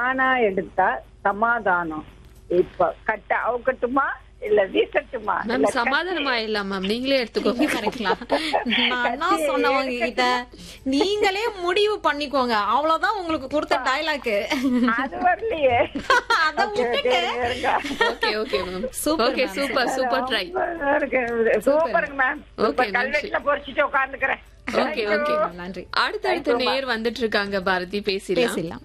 தானா எடுத்தா சமாதானம் இப்ப கட்ட அவுக்கட்டுமா இல்ல வீசட்டுமா மேம் இல்ல சமாதானமா இல்ல மேம் நீங்களே எடுத்துக்கோங்க கரெக்ட்லாம் நான் என்ன சொன்னவங்க கிட்ட நீங்களே முடிவு பண்ணிக்கோங்க அவ்வளவுதான் உங்களுக்கு கொடுத்த டைலாக் அது வரலையே அத விட்டுட்டு okay okay ma'am Super, okay ma'am. Super super try சூப்பருங்க மேம் Okay, கல்வெட்டுல பொறிச்சிட்டு உட்காந்துக்கிறேன் ஓகே ஓகே நன்றி அடுத்தடுத்த நேர் வந்துட்டு இருக்காங்க பாரதி பேசிடலாம் பேசிடலாம்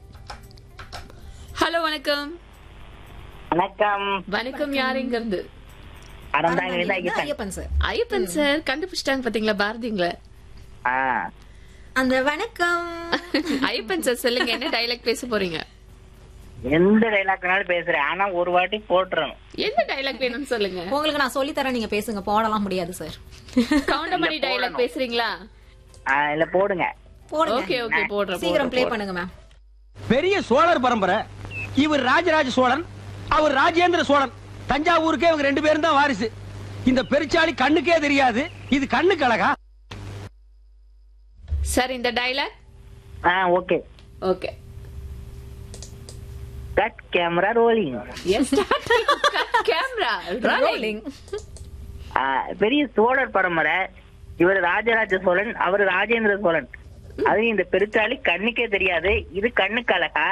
ஹலோ வணக்கம் வணக்கம் வணக்கம் யார் இங்க இருந்து அறந்தாங்க ஐயப்பன் ஐயப்பன் சார் ஐயப்பன் சார் கண்டுபிடிச்சிட்டாங்க பாத்தீங்களா பாரதிங்கள ஆ அந்த வணக்கம் ஐயப்பன் சார் சொல்லுங்க என்ன டைலாக் பேச போறீங்க எந்த டைலாக் வேணாலும் பேசுறேன் ஆனா ஒரு வாட்டி போட்டுறணும் என்ன டைலாக் வேணும்னு சொல்லுங்க உங்களுக்கு நான் சொல்லி தரேன் நீங்க பேசுங்க போடலாம் முடியாது சார் கவுண்டமணி டைலாக் பேசுறீங்களா ஆ, இல்ல போடுங்க போடுங்க ஓகே ஓகே போடுறேன் சீக்கிரம் ப்ளே பண்ணுங்க மேம் பெரிய சோழர் பரம்பரை இவர் ராஜராஜ சோழன் அவர் ராஜேந்திர சோழன் தஞ்சாவூருக்கே இவங்க ரெண்டு பேரும் தான் வாரிசு இந்த பெருச்சாளி கண்ணுக்கே தெரியாது இது கண்ணுக்கு அழகா சார் இந்த டைலாக் ஆ okay okay cut camera rolling yes camera rolling பெரிய சோழர் பரம்பரை இவர் ராஜராஜ சோழன் அவர் ராஜேந்திர சோழன் அது இந்த பெருச்சாளி கண்ணுக்கே தெரியாது இது கண்ணுக்கு அழகா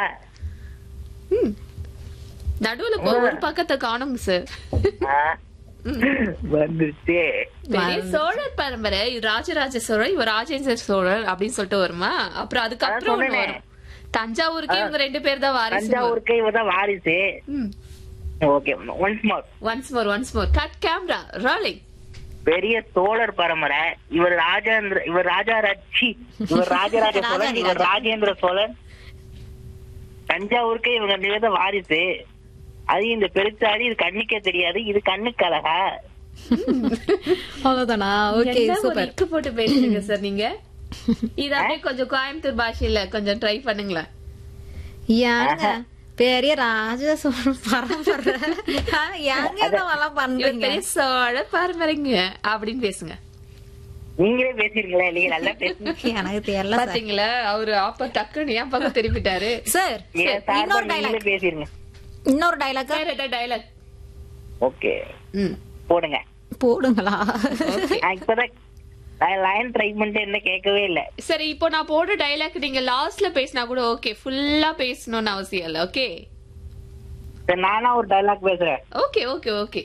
நடுவுல போ- ஒரு பக்கத்தை காணுங்க சார் ஆ, வந்துருச்சு பெரிய சோழர் பரம்பரை இவர் ராஜராஜ சோழர் இவர் ராஜேந்திர சோழர் அப்படின்னு சொல்லிட்டு வருமா அப்புறம் அதுக்கப்புறம் ஒண்ணு சொன்னேனே. வரும் தஞ்சாவூருக்கே இவங்க ரெண்டு பேர் தான் வாரிசு தஞ்சாவூருக்கு இவர் தான் வாரிசு okay once more once more once more cut camera rolling பெரிய சோழர் பரம்பரை இவர் ராஜேந்திர இவர் ராஜாராட்சி இவர் ராஜராஜ சோழன் இவர் ராஜேந்திர சோழன் தஞ்சாவூருக்கே இவங்க ரெண்டு பேர் தான் வாரிசு அது இந்த பெருச்சாளி இது கண்ணுக்கே தெரியாது இது கண்ணுக்கு அழகா அவ்வளவுதானா ஓகே என்ன ஒரு சூப்பர் இக்கு போட்டு பேசுறீங்க சார் நீங்க இது அப்படியே கொஞ்சம் கோயம்புத்தூர் பாஷையில கொஞ்சம் ட்ரை பண்ணுங்களேன் ஏங்க பெரிய ராஜ சோழ பரம்பரை ஆ, ஏங்க இதெல்லாம் இவர் பண்றீங்க பெரிய சோழ பரம்பரைங்க அப்படின்னு பேசுங்க நீங்களே பேசிருக்கீங்களா இல்லையா நல்லா பேசுங்க எனக்கு தெரியல சார் பாத்தீங்களா அவரு அப்ப டக்குன்னு என் பக்கம் திரும்பிட்டாரு சார் ஏன் சார்பா இன்னொரு நீங்களே டைலாக் பேசிருங்க இன்னொரு டைலாக் வேற டைலாக் ஓகே ம் போடுங்க போடுங்களா நான் இப்பதான் லைன் ட்ரை பண்ணிட்டு என்ன கேட்கவே இல்ல சரி இப்போ நான் போடுற டைலாக் நீங்க லாஸ்ட்ல பேசினா கூட ஓகே ஃபுல்லா பேசணும்னு அவசியம் இல்ல ஓகே சரி, நானா ஒரு டைலாக் பேசுறேன் ஓகே ஓகே ஓகே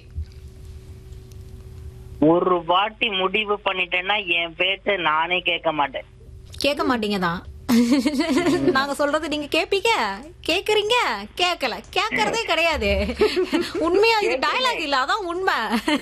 ஒரு வாட்டி முடிவு பண்ணிட்டேன்னா என் பேச்ச நானே கேட்க மாட்டேன் கேட்க மாட்டீங்க தான் நாங்க சொல்றது நீங்க கேப்பீங்க கேக்குறீங்க கேக்கல கேக்குறதே கிடையாது உண்மையா இது டயலாக் இல்ல அதான் உண்மை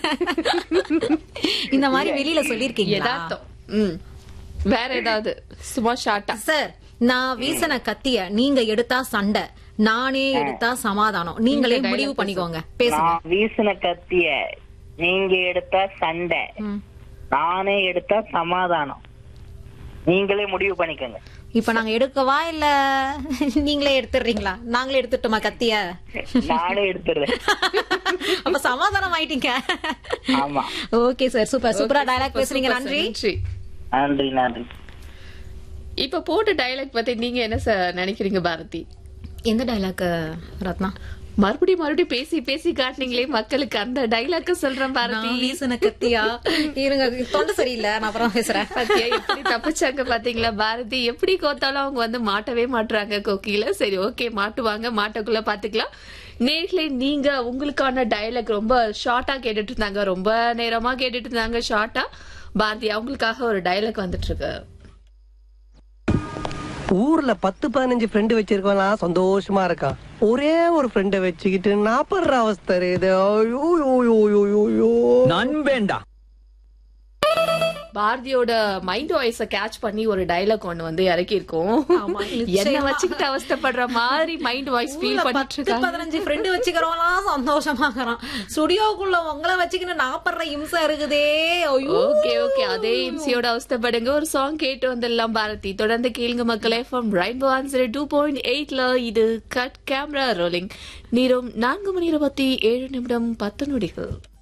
இந்த மாதிரி வெளியில சொல்லிருக்கீங்க யதார்த்தம் ம் வேற ஏதாவது சும்மா ஷார்ட்டா சார் நான் வீசன கத்திய நீங்க எடுத்தா சண்டை நானே எடுத்தா சமாதானம் நீங்களே இந்த முடிவு dialogue பண்ணிக்கோங்க பேசுங்க நான் வீசின கத்திய நீங்க எடுத்தா சண்டை ம். நானே எடுத்தா சமாதானம் நீங்களே முடிவு பண்ணிக்கோங்க இப்ப நாங்க எடுக்கவா இல்ல நீங்களே எடுத்துடுறீங்களா நாங்களே எடுத்துட்டோமா கத்திய நானே எடுத்துடுறேன் அப்ப சமாதானம் ஆயிட்டீங்க ஆமா ஓகே சார் சூப்பர் சூப்பரா டயலாக் பேசுறீங்க Super, நன்றி நன்றி நன்றி நன்றி இப்ப போட்ட டைலாக் பத்தி நீங்க என்ன சார் நினைக்கிறீங்க பாரதி எந்த டயலாக் ரத்னா மறுபடியும் மறுபடியும் பேசி பேசி காட்டுனீங்களே மக்களுக்கு அந்த டைலாக்க சொல்றேன் பாரதி நான் வீசின கத்தியா இருங்க தொண்டை சரியில்லை நான் அப்புறம் பேசுறேன் பாத்தியா எப்படி தப்பிச்சாங்க பாத்தீங்களா பாரதி எப்படி கோத்தாலும் அவங்க வந்து மாட்டவே மாட்டுறாங்க கொக்கியில சரி ஓகே மாட்டுவாங்க மாட்டக்குள்ள பாத்துக்கலாம் நேர்ல நீங்க உங்களுக்கான டயலாக் ரொம்ப ஷார்ட்டா கேட்டுட்டு இருந்தாங்க ரொம்ப நேரமா கேட்டுட்டு இருந்தாங்க ஷார்ட்டா பாரதி அவங்களுக்காக ஒரு டயலாக் வந்துட்டு இருக்கு ஊர்ல பத்து பதினஞ்சு ஃப்ரெண்டு வச்சிருக்கவன் சந்தோஷமா இருக்கான் ஒரே ஒரு ஃப்ரெண்டை வச்சுக்கிட்டு நாப்படுற அவஸ்தை இது ஐயோ, ஐயோ, ஐயோ, ஐயோ, ஐயோ, ஐயோ. நண்பேண்டா பாரதியோட மைண்ட் வாய்ஸ கேட்ச் பண்ணி ஒரு டயலாக் ஒண்ணு வந்து இறக்கி இருக்கோம் ஆமா, என்ன நிச்சயமா. வச்சுக்கிட்டு அவஸ்தைப்படுற மாதிரி மைண்ட் வாய்ஸ் ஃபீல் ஊர்ல பண்ணிட்டு பத்து இருக்காங்க பதினஞ்சு ஃப்ரெண்டு வச்சுக்கிறவங்களாம் சந்தோஷமாகறான் ஸ்டுடியோக்குள்ள உங்களை வச்சுக்கின்னு நாப்படுற இம்சை இருக்குதே ஐயோ ஓகே ஓகே அதே இம்சியோட அவஸ்தைப்படுங்க ஒரு சாங் கேட்டு வந்துடலாம் பாரதி தொடர்ந்து கேளுங்க மக்களே from rainbow answer to point எயிட்ல இது கட் கேமரா ரோலிங் நேரம் நான்கு மணி இருபத்தி ஏழு நிமிடம் பத்து நொடிகள்